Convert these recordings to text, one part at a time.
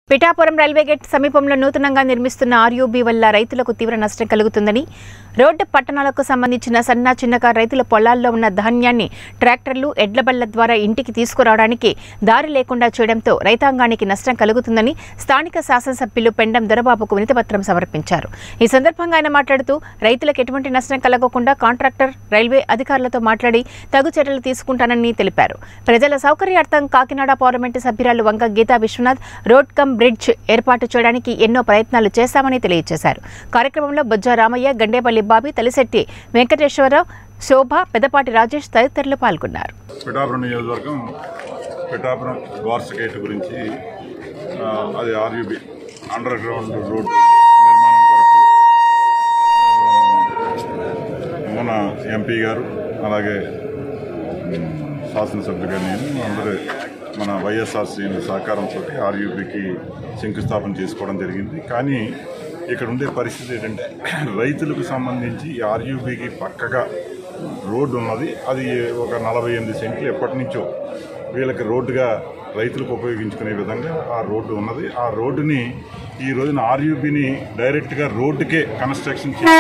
Pithapuram railway gate సమీపంలో నూతనంగా నిర్మిస్తున్న ఆర్యూబీ వల్ల రైతులకు తీవ్ర నష్టం కలుగుతుందని రోడ్డు పట్టణాలకు సంబంధించిన సన్న చిన్నకారు రైతుల పొలాల్లో ఉన్న ధాన్యాన్ని ట్రాక్టర్లు ఎడ్ల బళ్ల ద్వారా ఇంటికి తీసుకురావడానికి దారి లేకుండా చేయడంతో రైతాంగానికి నష్టం కలుగుతుందని స్థానిక శాసనసభ్యులు పెండం దొరబాబుకు వినతిపత్రం సమర్పించారు ఈ సందర్భంగా ఆయన మాట్లాడుతూ రైతులకు ఎటువంటి నష్టం కలగకుండా కాంట్రాక్టర్ రైల్వే అధికారులతో మాట్లాడి తగు చర్యలు తీసుకుంటానని తెలిపారు ప్రజల సౌకర్యార్థం కాకినాడ పార్లమెంటు సభ్యురాలు Vanga Geetha Vishwanath road cum bridge ఏర్పాటు చేయడానికి ఎన్నో ప్రయత్నాలు చేశామని తెలియజేశారు కార్యక్రమంలో బొజ్జా రామయ్య గండేపల్లి బాబి తలిశెట్టి వెంకటేశ్వరరావు శోభ పెదపాటి రాజేష్ తదితరులు పాల్గొన్నారు పిఠాపురం నియోజకవర్గం పిఠాపురం వార్స్ గేట్ గురించి ఆ, అది ఆర్యూబి అండర్ గ్రౌండ్ రోడ్ నిర్మాణం కొరకు ఆ, మన ఎంపీ గారు అలాగే ఉమ్, శాసనసభ్యులు గారు నేను అందరూ మన వైఎస్ఆర్సీ సహకారంతో ఆర్యూబీకి శంకుస్థాపన చేసుకోవడం జరిగింది కానీ ఇక్కడ ఉండే పరిస్థితి ఏంటంటే రైతులకు సంబంధించి ఆర్యూబీకి పక్కగా రోడ్డు ఉన్నది అది ఒక నలభై ఎనిమిది సెంట్లు ఎప్పటి నుంచో వీళ్ళకి రోడ్డుగా రైతులకు ఉపయోగించుకునే విధంగా ఆ రోడ్డు ఉన్నది ఆ రోడ్డుని ఈ రోజున ఆర్యూబీని డైరెక్ట్గా రోడ్డుకే కన్స్ట్రక్షన్ చేసి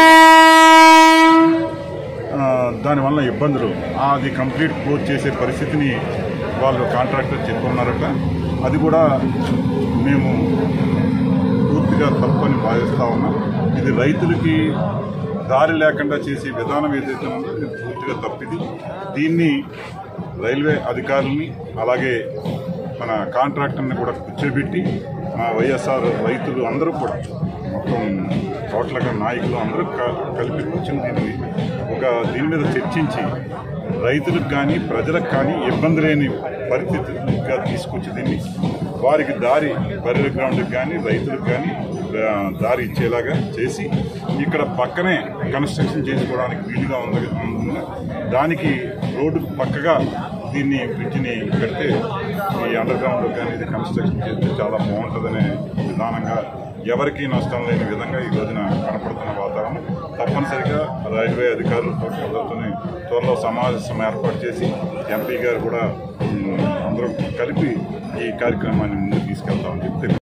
ఆ, దానివల్ల ఇబ్బందులు ఆ, అది కంప్లీట్ క్లోజ్ చేసే పరిస్థితిని వాళ్ళు కాంట్రాక్టర్ చెప్పుకున్నారట అది కూడా మేము పూర్తిగా తప్పని భావిస్తా ఉన్నాం ఇది రైతులకి దారి లేకుండా చేసే విధానం ఏదైతే ఉందో ఇది పూర్తిగా తప్పిది దీన్ని రైల్వే అధికారుల్ని అలాగే మన కాంట్రాక్టర్ని కూడా కూర్చోబెట్టి మా వైఎస్ఆర్ రైతులు అందరూ కూడా మొత్తం టోటల్గా నాయకులు అందరూ క- కలిపి కూర్చుని దీన్ని ఒక దీని మీద చర్చించి రైతులకు కానీ ప్రజలకు కానీ ఇబ్బంది లేని పరిస్థితిగా తీసుకొచ్చి దీన్ని వారికి దారి బర్రెల గ్రౌండ్కి కానీ రైతులకు కానీ ఆ, దారి ఇచ్చేలాగా చేసి ఇక్కడ పక్కనే కన్స్ట్రక్షన్ చేసుకోవడానికి వీలుగా ఉంది ఉంది. దానికి రోడ్డు పక్కగా దీన్ని బ్రిడ్జిని కడితే ఈ అండర్ గ్రౌండ్ కానీ ఇది కన్స్ట్రక్షన్ చేస్తే చాలా బాగుంటుందనే విధానంగా ఎవరికీ నష్టం లేని విధంగా ఈ రోజున కనపడుతున్న వాతావరణం తప్పనిసరిగా రైల్వే అధికారులతో ప్రజలతోని త్వరలో సమావేశం ఏర్పాటు చేసి ఎంపీ గారు కూడా ఉమ్, అందరూ కలిపి ఈ కార్యక్రమాన్ని ముందుకు తీసుకెళ్తామని చెప్పి